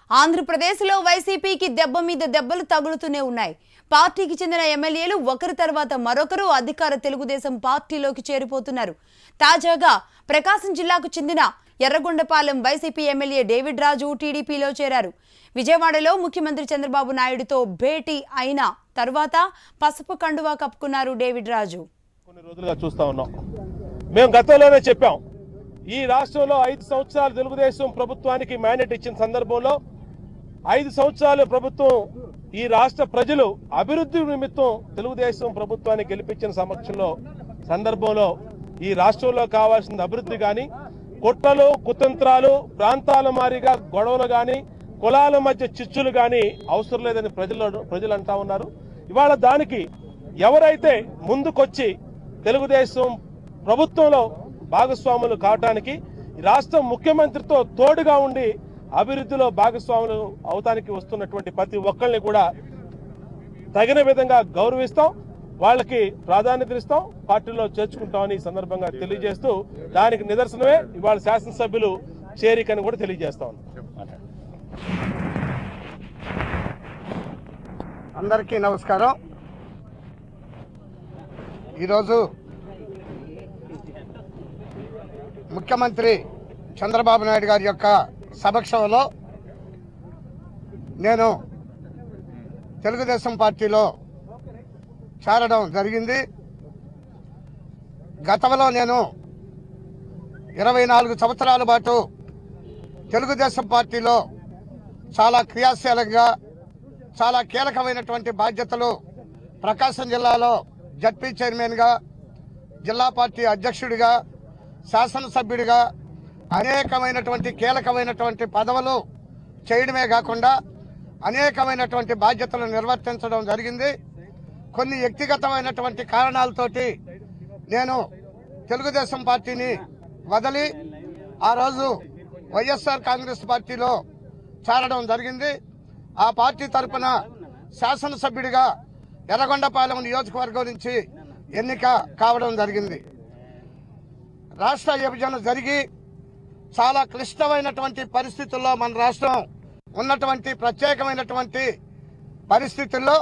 ఆంధ్రప్రదేశ్లో వైసీపీకి దెబ్బ మీద దెబ్బలు తగులుతూనే ఉన్నాయి పార్టీకి చెందిన ఎమ్మెల్యేలు ఒకరి తర్వాత మరొకరు అధికార తెలుగుదేశం పార్టీలోకి చేరిపోతున్నారు తాజాగా ప్రకాశం జిల్లాకు చెందిన Yerragondapalem YCP MLA David Raju టీడీపీలో చేరారు విజయవాడలో ముఖ్యమంత్రి చంద్రబాబు నాయుడుతో భేటీ అయిన తర్వాత పసుపు కండువా కప్పుకున్నారు డేవిడ్ రాజు కొన్ని రోజులుగా చూస్తా ఉన్నాం మేము గతంలోనే చెప్పాం ఈ రాష్ట్రంలో ఐదు సంవత్సరాలు తెలుగుదేశం ప్రభుత్వానికి మ్యాండేట్ ఇచ్చిన సందర్భంలో ఐదు సంవత్సరాలు ప్రభుత్వం ఈ రాష్ట్ర ప్రజలు అభివృద్ధి నిమిత్తం తెలుగుదేశం ప్రభుత్వాన్ని గెలిపించిన సమక్షంలో సందర్భంలో ఈ రాష్ట్రంలో కావాల్సిన అభివృద్ధి కానీ కుట్రలు కుతంత్రాలు ప్రాంతాల మారిగా గొడవలు కానీ కులాల మధ్య చిచ్చులు కానీ అవసరం లేదని ప్రజలు ప్రజలు అంటా ఉన్నారు ఇవాళ దానికి ఎవరైతే ముందుకొచ్చి తెలుగుదేశం ప్రభుత్వంలో భాగస్వాములు కావటానికి ఈ రాష్ట్ర ముఖ్యమంత్రితో తోడుగా ఉండి అభివృద్ధిలో భాగస్వాములు అవటానికి వస్తున్నటువంటి ప్రతి ఒక్కరిని కూడా తగిన విధంగా గౌరవిస్తాం వాళ్ళకి ప్రాధాన్యత ఇస్తాం పార్టీలో చేర్చుకుంటామని ఈ సందర్భంగా తెలియజేస్తూ దానికి నిదర్శనమే ఇవాళ శాసనసభ్యులు చేరికని కూడా తెలియజేస్తా ఉన్నాం అందరికీ నమస్కారం ఈరోజు ముఖ్యమంత్రి చంద్రబాబు నాయుడు గారి యొక్క సమక్షంలో నేను తెలుగుదేశం పార్టీలో చేరడం జరిగింది గతంలో నేను ఇరవై నాలుగు సంవత్సరాల పాటు తెలుగుదేశం పార్టీలో చాలా క్రియాశీలంగా చాలా కీలకమైనటువంటి బాధ్యతలు ప్రకాశం జిల్లాలో జడ్పీ చైర్మన్గా జిల్లా పార్టీ అధ్యక్షుడిగా శాసనసభ్యుడిగా అనేకమైనటువంటి కీలకమైనటువంటి పదవులు చేయడమే కాకుండా అనేకమైనటువంటి బాధ్యతలు నిర్వర్తించడం జరిగింది కొన్ని వ్యక్తిగతమైనటువంటి కారణాలతోటి నేను తెలుగుదేశం పార్టీని వదిలి ఆ రోజు వైఎస్ఆర్ కాంగ్రెస్ పార్టీలో చేరడం జరిగింది ఆ పార్టీ తరపున శాసనసభ్యుడిగా ఎర్రగొండపాలెం నియోజకవర్గం నుంచి ఎన్నిక కావడం జరిగింది రాష్ట్ర విభజన జరిగి చాలా క్లిష్టమైనటువంటి పరిస్థితుల్లో మన రాష్ట్రం ఉన్నటువంటి ప్రత్యేకమైనటువంటి పరిస్థితుల్లో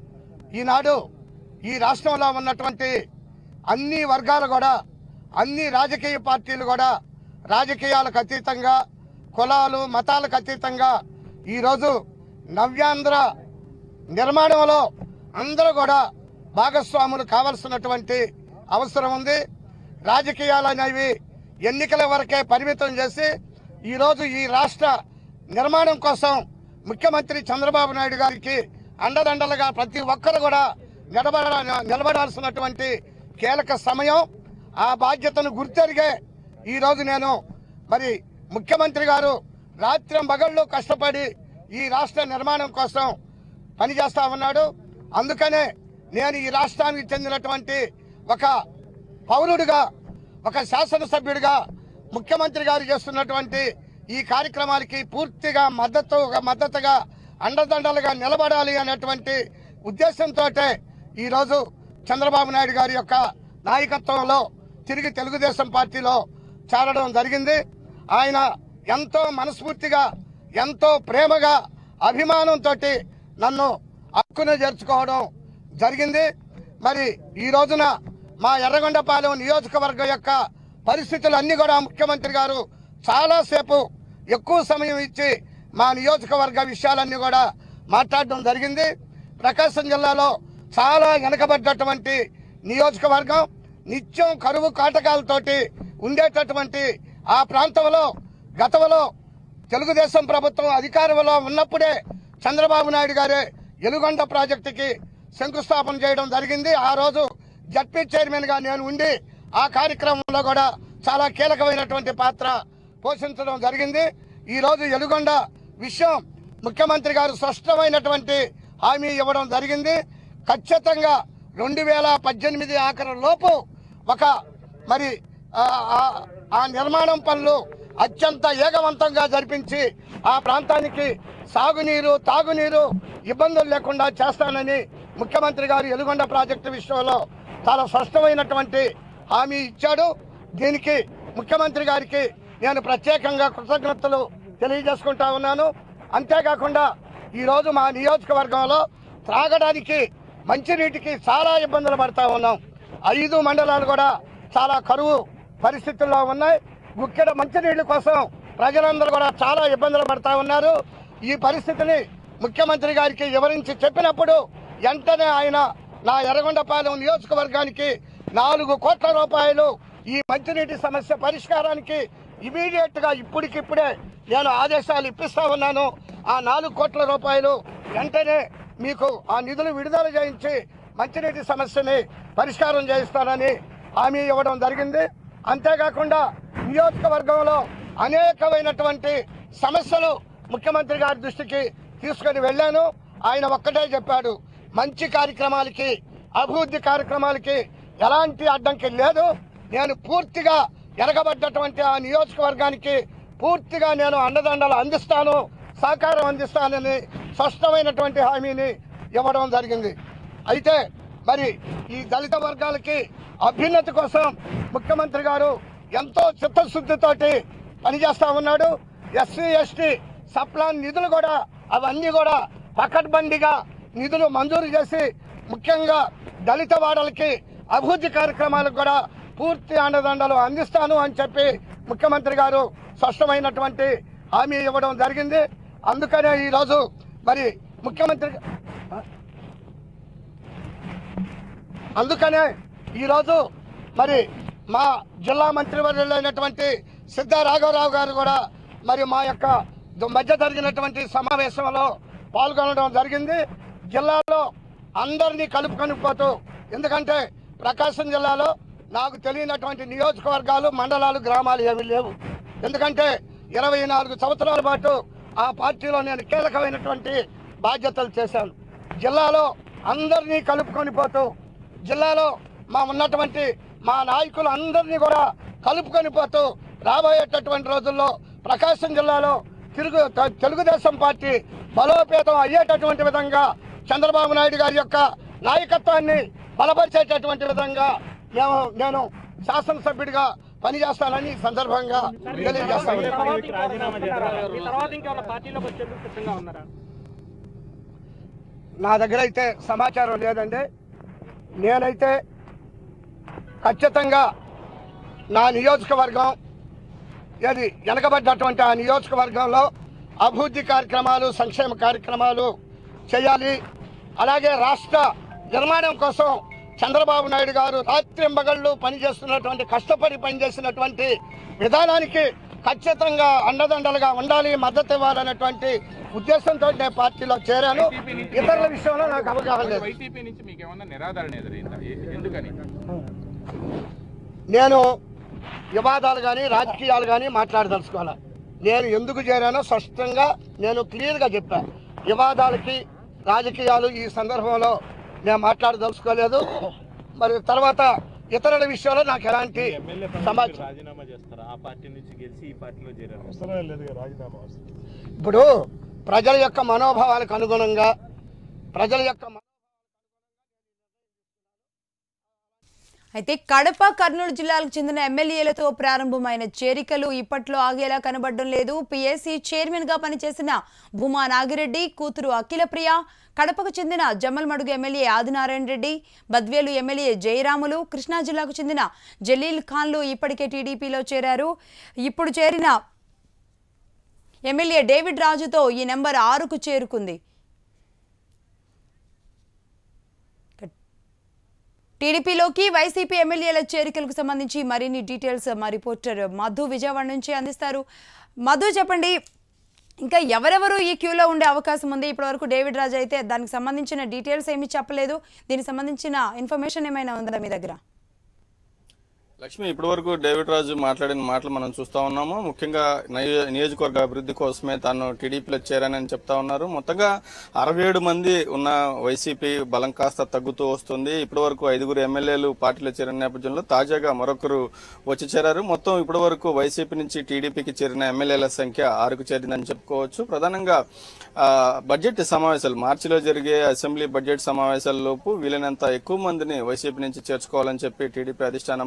ఈనాడు ఈ రాష్ట్రంలో ఉన్నటువంటి అన్ని వర్గాలు కూడా అన్ని రాజకీయ పార్టీలు కూడా రాజకీయాలకు అతీతంగా కులాలు మతాలకు అతీతంగా ఈరోజు నవ్యాంధ్ర నిర్మాణంలో అందరూ కూడా భాగస్వాములు కావలసినటువంటి అవసరం ఉంది రాజకీయాలు అనేవి ఎన్నికల వరకే పరిమితం చేసి ఈరోజు ఈ రాష్ట్ర నిర్మాణం కోసం ముఖ్యమంత్రి చంద్రబాబు నాయుడు గారికి అండదండలుగా ప్రతి ఒక్కరు కూడా నిలబడ నిలబడాల్సినటువంటి కీలక సమయం ఆ బాధ్యతను గుర్తెరిగే ఈరోజు నేను మరి ముఖ్యమంత్రి గారు రాత్రి మగళ్ళు కష్టపడి ఈ రాష్ట్ర నిర్మాణం కోసం పనిచేస్తా ఉన్నాడు అందుకనే నేను ఈ రాష్ట్రానికి చెందినటువంటి ఒక పౌరుడిగా ఒక శాసనసభ్యుడిగా ముఖ్యమంత్రి గారు చేస్తున్నటువంటి ఈ కార్యక్రమాలకి పూర్తిగా మద్దతు మద్దతుగా అండదండలుగా నిలబడాలి అనేటువంటి ఉద్దేశంతో ఈరోజు చంద్రబాబు నాయుడు గారి యొక్క నాయకత్వంలో తిరిగి తెలుగుదేశం పార్టీలో చేరడం జరిగింది ఆయన ఎంతో మనస్ఫూర్తిగా ఎంతో ప్రేమగా అభిమానంతో నన్ను హక్కును చేర్చుకోవడం జరిగింది మరి ఈ రోజున మా ఎర్రగొండపాలెం నియోజకవర్గం యొక్క పరిస్థితులు అన్ని కూడా ముఖ్యమంత్రి గారు చాలాసేపు ఎక్కువ సమయం ఇచ్చి మా నియోజకవర్గ విషయాలన్నీ కూడా మాట్లాడడం జరిగింది ప్రకాశం జిల్లాలో చాలా వెనకబడ్డటువంటి నియోజకవర్గం నిత్యం కరువు కాటకాలతోటి ఉండేటటువంటి ఆ ప్రాంతంలో గతంలో తెలుగుదేశం ప్రభుత్వం అధికారంలో ఉన్నప్పుడే చంద్రబాబు నాయుడు గారే ఎలుగొండ ప్రాజెక్టుకి శంకుస్థాపన చేయడం జరిగింది ఆ రోజు జడ్పీ చైర్మన్ గా నేను ఉండి ఆ కార్యక్రమంలో కూడా చాలా కీలకమైనటువంటి పాత్ర పోషించడం జరిగింది ఈ రోజు ఎలుగొండ విషయం ముఖ్యమంత్రి గారు స్పష్టమైనటువంటి హామీ ఇవ్వడం జరిగింది ఖచ్చితంగా రెండు వేల పద్దెనిమిది ఆఖరి లోపు ఒక మరి ఆ- ఆ- ఆ నిర్మాణం పనులు అత్యంత ఏగవంతంగా జరిపించి ఆ ప్రాంతానికి సాగునీరు తాగునీరు ఇబ్బందులు లేకుండా చేస్తానని ముఖ్యమంత్రి గారు ఎలుగొండ ప్రాజెక్టు విషయంలో చాలా స్పష్టమైనటువంటి హామీ ఇచ్చాడు దీనికి ముఖ్యమంత్రి గారికి నేను ప్రత్యేకంగా కృతజ్ఞతలు తెలియజేసుకుంటా ఉన్నాను అంతేకాకుండా ఈరోజు మా నియోజకవర్గంలో త్రాగడానికి మంచినీటికి చాలా ఇబ్బందులు పడతా ఉన్నాం ఐదు మండలాలు కూడా చాలా కరువు పరిస్థితుల్లో ఉన్నాయి గుక్కెడ మంచినీళ్ళ కోసం ప్రజలందరూ కూడా చాలా ఇబ్బందులు పడతా ఉన్నారు ఈ పరిస్థితిని ముఖ్యమంత్రి గారికి వివరించి చెప్పినప్పుడు వెంటనే ఆయన నా ఎర్రగొండపాలెం నియోజకవర్గానికి నాలుగు కోట్ల రూపాయలు ఈ మంచినీటి సమస్య పరిష్కారానికి ఇమీడియట్ గా ఇప్పటికిప్పుడే నేను ఆదేశాలు ఇప్పిస్తా ఉన్నాను ఆ నాలుగు కోట్ల రూపాయలు వెంటనే మీకు ఆ నిధులు విడుదల చేయించి మంచినీటి సమస్యని పరిష్కారం చేయిస్తానని హామీ ఇవ్వడం జరిగింది అంతేకాకుండా నియోజకవర్గంలో అనేకమైనటువంటి సమస్యలు ముఖ్యమంత్రి గారి దృష్టికి తీసుకొని వెళ్ళాను ఆయన ఒక్కటే చెప్పాడు మంచి కార్యక్రమాలకి అభివృద్ధి కార్యక్రమాలకి ఎలాంటి అడ్డంకి లేదు నేను పూర్తిగా ఎరగబడ్డటువంటి ఆ నియోజకవర్గానికి పూర్తిగా నేను అండదండలు అందిస్తాను సహకారం అందిస్తానని స్పష్టమైనటువంటి హామీని ఇవ్వడం జరిగింది అయితే మరి ఈ దళిత వర్గాలకి అభ్యున్నతి కోసం ముఖ్యమంత్రి గారు ఎంతో చిత్తశుద్ధితోటి పనిచేస్తా ఉన్నాడు ఎస్సీ ఎస్టీ సప్లాన్ నిధులు కూడా అవన్నీ కూడా పకడ్బందీగా నిధులు మంజూరు చేసి ముఖ్యంగా దళిత వాడలకి అభివృద్ధి కార్యక్రమాలకు కూడా పూర్తి అండదండలు అందిస్తాను అని చెప్పి ముఖ్యమంత్రి గారు స్పష్టమైనటువంటి హామీ ఇవ్వడం జరిగింది అందుకనే ఈరోజు మరి ముఖ్యమంత్రి అందుకనే ఈరోజు మరి మా జిల్లా మంత్రివర్యులైనటువంటి సిద్ధా రాఘవరావు గారు కూడా మరి మా యొక్క ద- మధ్య జరిగినటువంటి సమావేశంలో పాల్గొనడం జరిగింది జిల్లాలో అందరినీ కలుపుకొని పోతూ ఎందుకంటే ప్రకాశం జిల్లాలో నాకు తెలియనటువంటి నియోజకవర్గాలు మండలాలు గ్రామాలు ఏమీ లేవు ఎందుకంటే ఇరవై నాలుగు సంవత్సరాల పాటు ఆ పార్టీలో నేను కీలకమైనటువంటి బాధ్యతలు చేశాను జిల్లాలో అందరినీ కలుపుకొని పోతూ జిల్లాలో మా ఉన్నటువంటి మా నాయకులు అందరినీ కూడా కలుపుకొని పోతూ రాబోయేటటువంటి రోజుల్లో ప్రకాశం జిల్లాలో తిరుగు త- తెలుగుదేశం పార్టీ బలోపేతం అయ్యేటటువంటి విధంగా చంద్రబాబు నాయుడు గారి యొక్క నాయకత్వాన్ని బలపరిచేటటువంటి విధంగా మేము నేను శాసనసభ్యుడిగా పనిచేస్తానని ఈ సందర్భంగా తెలియజేస్తాను ఈ తర్వాత ఇంకేమైనా రాజీనామా చేస్తారా? ఈ తర్వాత ఇంకేమైనా పార్టీలోకి వచ్చేందుకు సిద్ధంగా ఉన్నారా నా దగ్గర అయితే సమాచారం లేదండి నేనైతే ఖచ్చితంగా నా నియోజకవర్గం ఏది వెనకబడ్డటువంటి ఆ నియోజకవర్గంలో అభివృద్ధి కార్యక్రమాలు సంక్షేమ కార్యక్రమాలు చేయాలి అలాగే రాష్ట్ర నిర్మాణం కోసం చంద్రబాబు నాయుడు గారు రాత్రింబగళ్ళు పనిచేస్తున్నటువంటి కష్టపడి పనిచేసినటువంటి విధానానికి ఖచ్చితంగా అండదండలుగా ఉండాలి మద్దతు ఇవ్వాలనేటువంటి ఉద్దేశంతో నేను పార్టీలో చేరాను ఇతరుల విషయంలో నాకు అవగాహన లేదు వైసీపీ నుంచి మీకు ఏమన్నా నిరాదరణ ఎదురైందా ఎ- ఎందుకని నేను వివాదాలు కానీ రాజకీయాలు కానీ మాట్లాడదలుచుకోవాలి నేను ఎందుకు చేరానో స్పష్టంగా నేను క్లియర్గా చెప్పాను వివాదాలకి రాజకీయాలు ఈ సందర్భంలో నేను మాట్లాడదలుచుకోలేదు మరి తర్వాత ఇతరుల విషయంలో నాకు ఎలాంటి ఎమ్మెల్యే సమాచారం రాజీనామా చేస్తారా ఆ పార్టీ నుంచి గెలిచి ఈ పార్టీలో చేరారు అవసరమే లేదు రాజీనామా అవసరం ఇప్పుడు ప్రజల యొక్క మనోభావాలకు అనుగుణంగా ప్రజల యొక్క మ- అయితే కడప కర్నూలు జిల్లాలకు చెందిన ఎమ్మెల్యేలతో ప్రారంభమైన చేరికలు ఇప్పట్లో ఆగేలా కనబడడం లేదు పిఎస్సి చైర్మన్ గా పనిచేసిన భూమా నాగిరెడ్డి కూతురు అఖిలప్రియ కడపకు చెందిన జమ్మల్మడుగు ఎమ్మెల్యే ఆదినారాయణ రెడ్డి బద్వేలు ఎమ్మెల్యే జయరాములు కృష్ణా జిల్లాకు చెందిన జలీల్ ఖాన్లు ఇప్పటికే టీడీపీలో చేరారు ఇప్పుడు చేరిన ఎమ్మెల్యే డేవిడ్ రాజుతో ఈ నెంబర్ ఆరుకు చేరుకుంది టీడీపీలోకి వైసీపీ ఎమ్మెల్యేల చేరికలకు సంబంధించి మరిన్ని డీటెయిల్స్ మా రిపోర్టర్ మధు విజయవాడ నుంచి అందిస్తారు మధు చెప్పండి ఇంకా ఎవరెవరు ఈ క్యూలో ఉండే అవకాశం ఉంది ఇప్పటివరకు డేవిడ్ రాజు అయితే దానికి సంబంధించిన డీటెయిల్స్ ఏమీ చెప్పలేదు దీనికి సంబంధించిన ఇన్ఫర్మేషన్ ఏమైనా ఉందా మీ దగ్గర లక్ష్మి ఇప్పటివరకు డేవిడ్ రాజు మాట్లాడిన మాటలు మనం చూస్తా ఉన్నాము ముఖ్యంగా నియో- నియోజకవర్గ అభివృద్ధి కోసమే తాను టీడీపీలో చేరానని చెప్తా ఉన్నారు మొత్తంగా అరవై ఏడు మంది ఉన్న వైసీపీ బలం కాస్త తగ్గుతూ వస్తుంది ఇప్పటివరకు ఐదుగురు ఎమ్మెల్యేలు పార్టీలో చేరిన నేపథ్యంలో తాజాగా మరొకరు వచ్చి చేరారు మొత్తం ఇప్పటివరకు వైసీపీ నుంచి టీడీపీకి చేరిన ఎమ్మెల్యేల సంఖ్య ఆరుకు చేరిందని చెప్పుకోవచ్చు ప్రధానంగా ఆ, బడ్జెట్ సమావేశాలు మార్చిలో జరిగే అసెంబ్లీ బడ్జెట్ సమావేశాల లోపు వీలైనంత ఎక్కువ మందిని వైసీపీ నుంచి చేర్చుకోవాలని చెప్పి టీడీపీ అధిష్టానం భావిస్తోంది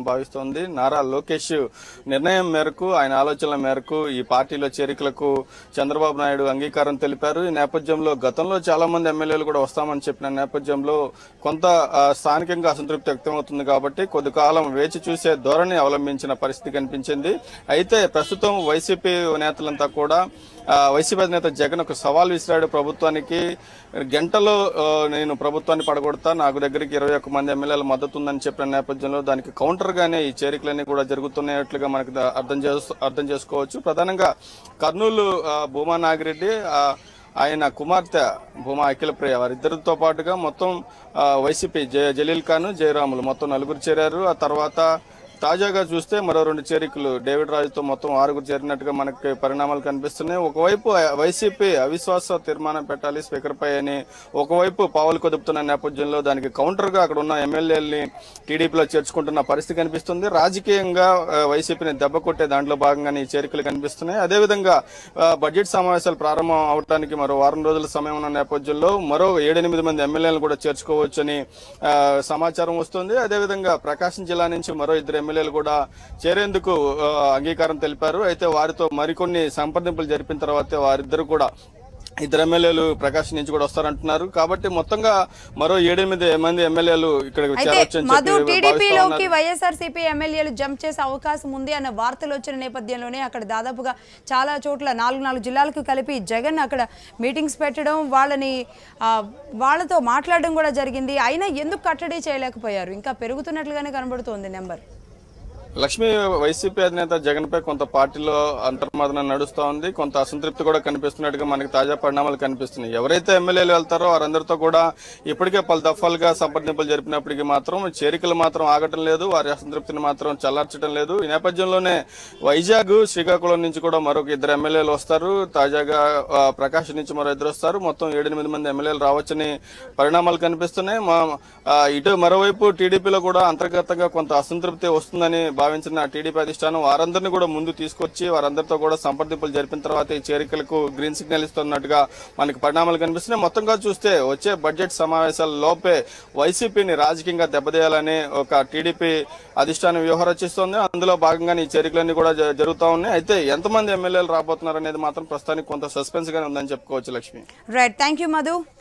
ఉంది నారా లోకేష్ నిర్ణయం మేరకు ఆయన ఆలోచనల మేరకు ఈ పార్టీలో చేరికలకు చంద్రబాబు నాయుడు అంగీకారం తెలిపారు ఈ నేపథ్యంలో గతంలో చాలా మంది ఎమ్మెల్యేలు కూడా వస్తామని చెప్పిన నేపథ్యంలో కొంత ఆ, స్థానికంగా అసంతృప్తి వ్యక్తమవుతుంది కాబట్టి కొద్ది కాలం వేచి చూసే ధోరణి అవలంబించిన పరిస్థితి కనిపించింది అయితే ప్రస్తుతం వైసీపీ నేతలంతా కూడా ఆ, వైసీపీ అధినేత జగన్ ఒక సవాల్ విసిరాడు ప్రభుత్వానికి గంటలో ఆ, నేను ప్రభుత్వాన్ని పడగొడతా నాకు దగ్గరికి ఇరవై ఒక్క మంది ఎమ్మెల్యేల మద్దతు ఉందని చెప్పిన నేపథ్యంలో దానికి కౌంటర్ గానే ఈ చేరికలన్నీ కూడా జరుగుతున్నట్లుగా మనకు ద- అర్థం చేసు అర్థం చేసుకోవచ్చు ప్రధానంగా కర్నూలు ఆ, భూమా నాగిరెడ్డి ఆ, ఆయన కుమార్తె భూమా అఖిలప్రియ వారిద్దరితో పాటుగా మొత్తం ఆ, వైసీపీ జ జలీల్ ఖాన్ జయరాములు మొత్తం నలుగురు చేరారు ఆ తర్వాత తాజాగా చూస్తే మరో రెండు చేరికలు డేవిడ్ రాజుతో మొత్తం ఆరుగురు చేరినట్టుగా మనకి పరిణామాలు కనిపిస్తున్నాయి ఒకవైపు వైసీపీ అవిశ్వాస తీర్మానం పెట్టాలి స్పీకర్ పై అని ఒకవైపు పావులు కదుపుతున్న నేపథ్యంలో దానికి కౌంటర్ గా అక్కడ ఉన్న ఎమ్మెల్యేలని టీడీపీలో చేర్చుకుంటున్న పరిస్థితి కనిపిస్తుంది రాజకీయంగా ఆ, వైసీపీని దెబ్బ కొట్టే దాంట్లో భాగంగానే ఈ చేరికలు కనిపిస్తున్నాయి అదేవిధంగా ఆ, బడ్జెట్ సమావేశాలు ప్రారంభం అవడానికి మరో వారం రోజుల సమయం ఉన్న నేపథ్యంలో మరో ఏడెనిమిది మంది ఎమ్మెల్యేలను కూడా చేర్చుకోవచ్చని ఆ, సమాచారం వస్తుంది అదేవిధంగా ప్రకాశం జిల్లా నుంచి మరో ఇద్దరు ఎమ్మెల్యేలు కూడా చేరేందుకు ఆ, అంగీకారం తెలిపారు అయితే వారితో మరికొన్ని సంప్రదింపులు జరిపిన తర్వాత వారిద్దరు కూడా ఇద్దరు ఎమ్మెల్యేలు ప్రకాశం నుంచి కూడా వస్తారంటున్నారు కాబట్టి మొత్తంగా మరో ఏడెనిమిది మంది ఎమ్మెల్యేలు ఇక్కడికి అయితే చేరొచ్చని మధు చెప్పి భావిస్తా టీడీపీలోకి ఉన్నారు. వైఎస్ఆర్సీపీ ఎమ్మెల్యేలు జంప్ చేసే అవకాశం ఉంది అన్న వార్తలు వచ్చిన నేపథ్యంలోనే అక్కడ దాదాపుగా చాలా చోట్ల నాలుగు నాలుగు జిల్లాలకు కలిపి జగన్ అక్కడ మీటింగ్స్ పెట్టడం వాళ్ళని ఆ, వాళ్ళతో మాట్లాడడం కూడా జరిగింది అయినా ఎందుకు కట్టడి చేయలేకపోయారు ఇంకా పెరుగుతున్నట్లుగానే కనబడుతోంది నెంబర్ లక్ష్మి వైసీపీ అధినేత జగన్ పై కొంత పార్టీలో అంతర్మాదన నడుస్తా ఉంది కొంత అసంతృప్తి కూడా కనిపిస్తున్నట్టుగా మనకి తాజా పరిణామాలు కనిపిస్తున్నాయి ఎవరైతే ఎమ్మెల్యేలు వెళ్తారో వారందరితో కూడా ఇప్పటికే పలు దఫాలుగా సంప్రదింపులు జరిపినప్పటికీ మాత్రం చేరికలు మాత్రం ఆగటం లేదు వారి అసంతృప్తిని మాత్రం చల్లార్చడం లేదు ఈ నేపథ్యంలోనే వైజాగ్ శ్రీకాకుళం నుంచి కూడా మరొక ఇద్దరు ఎమ్మెల్యేలు వస్తారు తాజాగా ఆ, ప్రకాశం నుంచి మరో ఇద్దరు వస్తారు మొత్తం ఏడెనిమిది మంది ఎమ్మెల్యేలు రావచ్చని పరిణామాలు కనిపిస్తున్నాయి మా ఆ, ఇటు మరోవైపు టీడీపీలో కూడా అంతర్గతంగా కొంత అసంతృప్తి వస్తుందని భావించిన టీడీపీ అధిష్టానం వారందరినీ కూడా ముందు తీసుకొచ్చి వారందరితో కూడా సంప్రదింపులు జరిపిన తర్వాత ఈ చేరికలకు గ్రీన్ సిగ్నల్ ఇస్తున్నట్టుగా మనకి పరిణామాలు కనిపిస్తున్నాయి మొత్తంగా చూస్తే వచ్చే బడ్జెట్ సమావేశాల లోపే వైసీపీని రాజకీయంగా దెబ్బతీయాలని ఒక టీడీపీ అధిష్టానం వ్యూహం రచిస్తోంది అందులో భాగంగానే ఈ చేరికలన్నీ కూడా జ- జరుగుతా ఉన్నాయి అయితే ఎంతమంది ఎమ్మెల్యేలు రాబోతున్నారు అనేది మాత్రం ప్రస్తుతానికి కొంత సస్పెన్స్ గానే ఉందని చెప్పుకోవచ్చు Lakshmi right thank you Madhu